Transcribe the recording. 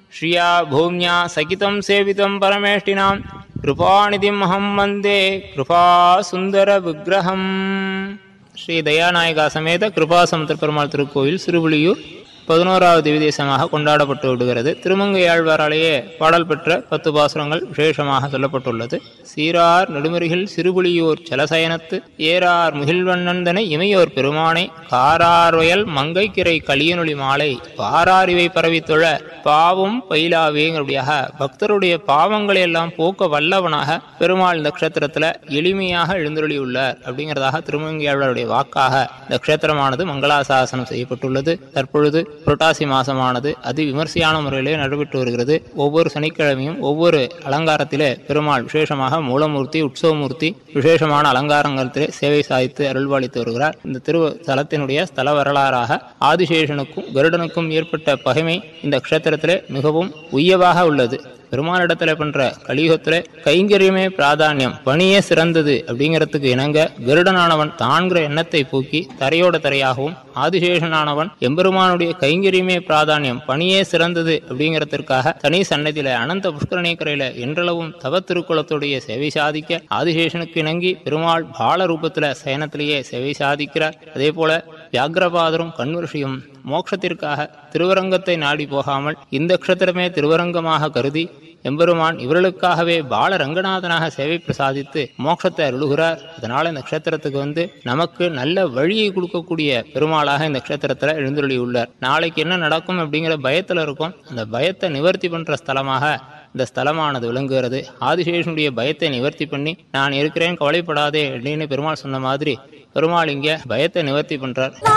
श्रिया भूम्या सकितं सेवितं परमेष्टिनां कृपानिधिम् अहं वन्दे कृपासुन्दरविग्रहम् ஸ்ரீ தயாநாயகா சமேத கிருபாசமுத்திர பெருமாள் திருக்கோயில் சிறுபுலியூர் பதினோராவது திவிதேசமாக கொண்டாடப்பட்டு விடுகிறது திருமங்கையாழ்வாராலேயே பாடல் பெற்ற பத்து பாசுரங்கள் விசேஷமாக சொல்லப்பட்டுள்ளது சீரார் நெடுமருகில் சிறுபுலியூர் சலசயனத்து ஏறார் முகில்வண்ணந்தனை இமையோர் பெருமானை காரார் வயல் மங்கைக்கிரை கலியனொளி மாலை பாராரிவை பரவித்தொழ பாவம் பயிலாவேங்கிறபடியாக பக்தருடைய பாவங்களை எல்லாம் போக்க வல்லவனாக பெருமாள் இந்த க்ஷேத்திரத்துல எளிமையாக எழுந்தருளியுள்ளார் அப்படிங்கிறதாக திருமங்கையாளருடைய வாக்காக இந்த க்ஷேத்திரமானது மங்களாசாசனம் செய்யப்பட்டுள்ளது தற்பொழுது புரட்டாசி மாசமானது அதி விமர்சையான முறையிலே நடைபெற்று வருகிறது ஒவ்வொரு சனிக்கிழமையும் ஒவ்வொரு அலங்காரத்திலே பெருமாள் விசேஷமாக மூலமூர்த்தி உற்சவமூர்த்தி விசேஷமான அலங்காரங்களிலே சேவை சாதித்து அருள்பாலித்து வருகிறார் இந்த திரு தலத்தினுடைய ஸ்தல வரலாறாக ஆதிசேஷனுக்கும் கருடனுக்கும் ஏற்பட்ட பகைமை இந்த க்ஷேத்திரத்திலே மிகவும் உய்யவாக உள்ளது பெருமானிடத்துல பண்ற கலியுகத்துல கைங்கரியமே பிராதானியம் பணியே சிறந்தது அப்படிங்கிறதுக்கு இணங்க கருடனானவன் தான்கிற எண்ணத்தை போக்கி தரையோட தரையாகவும் ஆதிசேஷனானவன் எம்பெருமானுடைய கைங்கரியமே பிராதானியம் பணியே சிறந்தது அப்படிங்கிறதுக்காக தனி சன்னதியில அனந்த புஷ்கரணீக்கரையில என்றளவும் தவ திருக்குளத்துடைய சேவை சாதிக்க ஆதிசேஷனுக்கு இணங்கி பெருமாள் பால ரூபத்துல சயனத்திலேயே சேவை சாதிக்கிறார் அதே போல வியாகிரபாதரும் கண்வரிஷியும் மோட்சத்திற்காக திருவரங்கத்தை நாடி போகாமல் இந்த க்ஷத்திரமே திருவரங்கமாக கருதி எம்பெருமான் இவர்களுக்காகவே பால ரங்கநாதனாக சேவை பிரசாதித்து மோட்சத்தை அருளுகிறார் அதனால இந்த க்ஷேத்திரத்துக்கு வந்து நமக்கு நல்ல வழியை கொடுக்கக்கூடிய பெருமாளாக இந்த க்ஷேத்திரத்துல எழுந்துள்ளி உள்ளார் நாளைக்கு என்ன நடக்கும் அப்படிங்கிற பயத்துல இருக்கும் அந்த பயத்தை நிவர்த்தி பண்ற ஸ்தலமாக இந்த ஸ்தலமானது விளங்குகிறது ஆதிசேஷனுடைய பயத்தை நிவர்த்தி பண்ணி நான் இருக்கிறேன் கவலைப்படாதே அப்படின்னு பெருமாள் சொன்ன மாதிரி பெருமாள் இங்க பயத்தை நிவர்த்தி பண்றார்